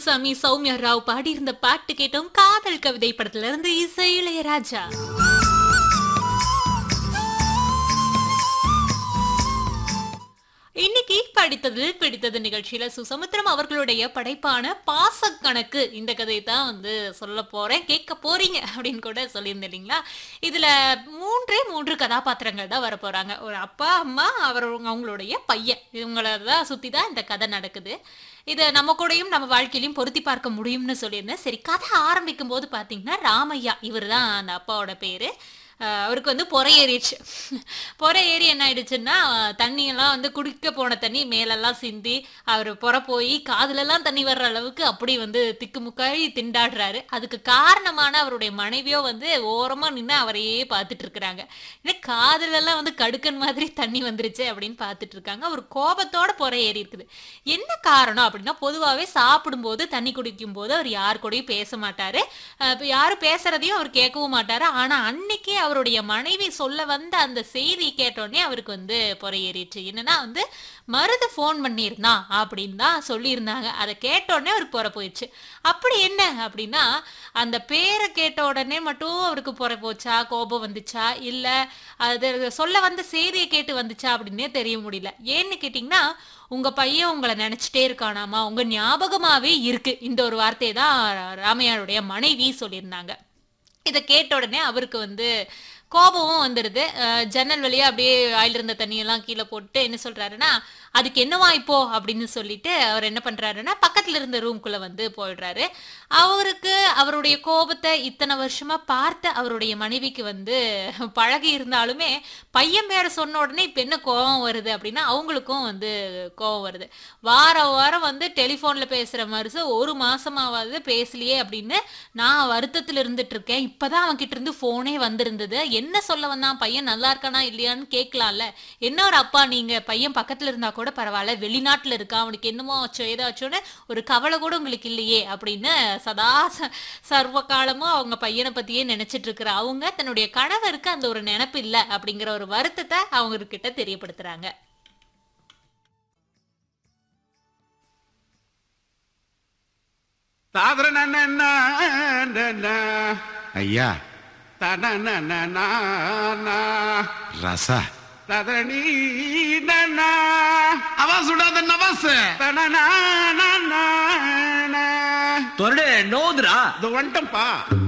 குப்புசாமி சௌமியா ராவ் பாடியிருந்த பாட்டு கேட்டோம் காதல் கவிதை படத்துல இருந்து இசை இளையராஜா இன்னைக்கு படித்ததில் பிடித்தது நிகழ்ச்சியில சுசமுத்திரம் அவர்களுடைய படைப்பான பாசக்கணக்கு இந்த கதை தான் வந்து சொல்ல போறேன் கேட்க போறீங்க அப்படின்னு கூட சொல்லியிருந்தேன் இல்லைங்களா இதுல மூன்றே மூன்று கதாபாத்திரங்கள் தான் வர போறாங்க ஒரு அப்பா அம்மா அவர் அவங்களுடைய பையன் இவங்கள தான் சுத்தி தான் இந்த கதை நடக்குது இதை நம்ம கூடயும் நம்ம வாழ்க்கையிலையும் பொருத்தி பார்க்க முடியும்னு சொல்லியிருந்தேன் சரி கதை ஆரம்பிக்கும் போது பார்த்தீங்கன்னா ராமையா இவர் தான் அந்த அப்பாவோட பேரு அஹ் அவருக்கு வந்து பொறை ஏறிடுச்சு பொறை ஏறி என்ன ஆயிடுச்சுன்னா தண்ணியெல்லாம் வந்து குடிக்க போன தண்ணி மேலெல்லாம் சிந்தி அவர் பொற போய் காதுலெல்லாம் தண்ணி வர்ற அளவுக்கு அப்படி வந்து திக்குமுக்காய் திண்டாடுறாரு அதுக்கு காரணமான அவருடைய மனைவியோ வந்து ஓரமா நின்று அவரையே பார்த்துட்டு இருக்கிறாங்க ஏன்னா காதுலெல்லாம் வந்து கடுக்கன் மாதிரி தண்ணி வந்துருச்சு அப்படின்னு பார்த்துட்டு இருக்காங்க அவர் கோபத்தோட பொறை ஏறி இருக்குது என்ன காரணம் அப்படின்னா பொதுவாகவே சாப்பிடும்போது தண்ணி குடிக்கும் போது அவர் யார் கூடயும் பேச மாட்டாரு அஹ் இப்ப யாரும் பேசுறதையும் அவர் கேட்கவும் மாட்டாரு ஆனா அன்னைக்கே அவருடைய மனைவி சொல்ல வந்த அந்த செய்தி கேட்டோடனே அவருக்கு வந்து பொறையேறிடுச்சு என்னன்னா வந்து மருது ஃபோன் பண்ணியிருந்தான் அப்படின்னு தான் சொல்லியிருந்தாங்க அதை கேட்டோடனே அவருக்கு பொற போயிடுச்சு அப்படி என்ன அப்படின்னா அந்த பேரை கேட்ட உடனே மட்டும் அவருக்கு பொற போச்சா கோபம் வந்துச்சா இல்ல அது சொல்ல வந்த செய்தியை கேட்டு வந்துச்சா அப்படின்னே தெரிய முடியல ஏன்னு கேட்டிங்கன்னா உங்க பையன் உங்களை நினைச்சிட்டே இருக்கானாமா உங்க ஞாபகமாவே இருக்கு இந்த ஒரு வார்த்தையை தான் ராமையாருடைய மனைவி சொல்லியிருந்தாங்க இதை கேட்ட உடனே அவருக்கு வந்து கோபமும் வந்துடுது அஹ் ஜன்னல் வழியா அப்படியே ஆயிலிருந்த தண்ணியெல்லாம் கீழே போட்டு என்ன சொல்றாருன்னா அதுக்கு என்னவா இப்போ அப்படின்னு சொல்லிட்டு அவர் என்ன பண்றாருன்னா பக்கத்துல இருந்த ரூம்குள்ள வந்து போயிடுறாரு அவருக்கு அவருடைய கோபத்தை இத்தனை வருஷமா பார்த்த அவருடைய மனைவிக்கு வந்து பழகி இருந்தாலுமே பையன் பேரை சொன்ன உடனே இப்ப என்ன கோபம் வருது அப்படின்னா அவங்களுக்கும் வந்து கோபம் வருது வாரம் வாரம் வந்து டெலிஃபோன்ல பேசுற மருசு ஒரு மாசமாவது பேசலையே அப்படின்னு நான் வருத்தத்துல இருந்துட்டு இருக்கேன் இப்பதான் அவன் கிட்ட இருந்து போனே வந்திருந்தது என்ன சொல்ல வந்தான் பையன் நல்லா இருக்கானா இல்லையான்னு கேட்கலாம்ல என்ன ஒரு அப்பா நீங்க பையன் பக்கத்துல இருந்தா கூட பரவாயில்ல வெளிநாட்டுல இருக்கான் அவனுக்கு என்னமோ ஆச்சோ ஏதாச்சோன்னு ஒரு கவலை கூட உங்களுக்கு இல்லையே அப்படின்னு சதா ச- சர்வ காலமும் அவங்க பையனை பத்தியே நினைச்சிட்டு இருக்கிற அவங்க தன்னுடைய கணவருக்கு அந்த ஒரு நினைப்பு இல்லை அப்படிங்கிற ஒரு வருத்தத்தை அவங்க கிட்ட தெரியப்படுத்துறாங்க தாதரன ஐயா தனன ரசா ததனி அவாஸ் விடாத நவாஸ் தனன தொரடு நோதுரா இது வந்துட்டம்பா